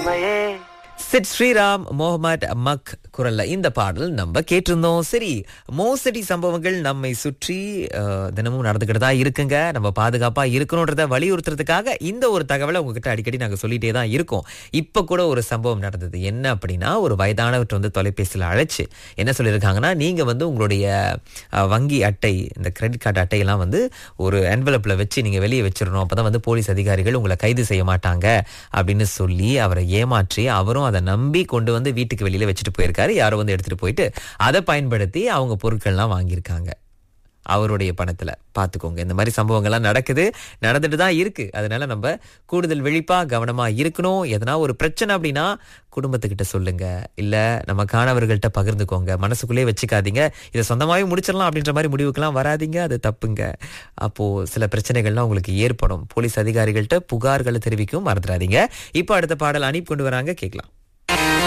உண்மையே சிட் ஸ்ரீராம் முகமது மக் குரல்ல இந்த பாடல் நம்ம கேட்டிருந்தோம் சரி மோசடி சம்பவங்கள் நம்மை சுற்றி அஹ், தினமும் நடந்துக்கிட்டு தான் இருக்குங்க நம்ம பாதுகாப்பா இருக்கணுன்றத வலியுறுத்துறதுக்காக இந்த ஒரு தகவலை உங்ககிட்ட அடிக்கடி நாங்க சொல்லிட்டே தான் இருக்கோம் இப்ப கூட ஒரு சம்பவம் நடந்தது என்ன அப்படின்னா ஒரு வயதானவர் வந்து தொலைபேசியில் அழைச்சு என்ன சொல்லியிருக்காங்கன்னா நீங்க வந்து உங்களுடைய அஹ், வங்கி அட்டை இந்த கிரெடிட் கார்டு அட்டையெல்லாம் வந்து ஒரு என்வலப்ல வச்சு நீங்க வெளியே வச்சிடணும் அப்பதான் வந்து போலீஸ் அதிகாரிகள் உங்களை கைது செய்ய மாட்டாங்க அப்படின்னு சொல்லி அவரை ஏமாற்றி அவரும் அதை நம்பி கொண்டு வந்து வீட்டுக்கு வெளியில வச்சுட்டு போயிருக்காரு யாரோ வந்து எடுத்துட்டு போயிட்டு அதை பயன்படுத்தி அவங்க பொருட்கள்லாம் வாங்கியிருக்காங்க அவருடைய பணத்துல பாத்துக்கோங்க இந்த மாதிரி சம்பவங்கள்லாம் நடக்குது நடந்துட்டு தான் இருக்கு அதனால நம்ம கூடுதல் விழிப்பா கவனமா இருக்கணும் எதனா ஒரு பிரச்சனை அப்படின்னா குடும்பத்துக்கிட்ட சொல்லுங்க இல்ல நம்ம காணவர்கள்ட்ட பகிர்ந்துக்கோங்க மனசுக்குள்ளே வச்சுக்காதீங்க இதை சொந்தமாவே முடிச்சிடலாம் அப்படின்ற மாதிரி முடிவுக்கெல்லாம் வராதீங்க அது தப்புங்க அப்போ சில பிரச்சனைகள்லாம் உங்களுக்கு ஏற்படும் போலீஸ் அதிகாரிகள்ட்ட புகார்களை தெரிவிக்கவும் மறந்துடாதீங்க இப்போ அடுத்த பாடல் அனுப்பி கொண்டு வராங்க கேட்கலாம்